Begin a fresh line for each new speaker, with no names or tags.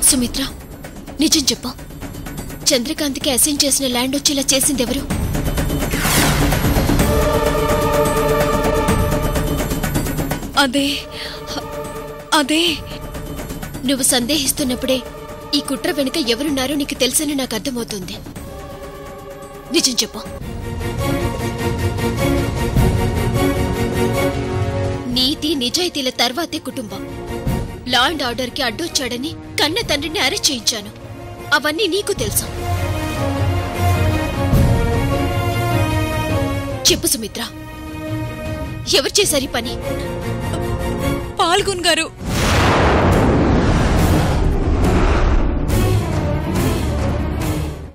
సుమిత్ర నిజం చెప్పు చంద్రకాంత్కి అసైన్ చేసిన ల్యాండ్ వచ్చేలా చేసిందెవరు
అదే అదే
నువ్వు సందేహిస్తున్నప్పుడే ఈ కుట్ర వెనుక ఎవరున్నారో నీకు తెలుసని నాకు అర్థమవుతుంది నిజం చెప్పు నీతి నిజాయితీల తర్వాతే కుటుంబం లా అండ్ ఆర్డర్కి అడ్డొచ్చాడని కన్న తండ్రిని అరెస్ట్ చేయించాను అవన్నీ నీకు తెలుసు చెప్పు సుమిత్ర ఎవరు చేశారు ఈ పని
పాల్గొన్ గారు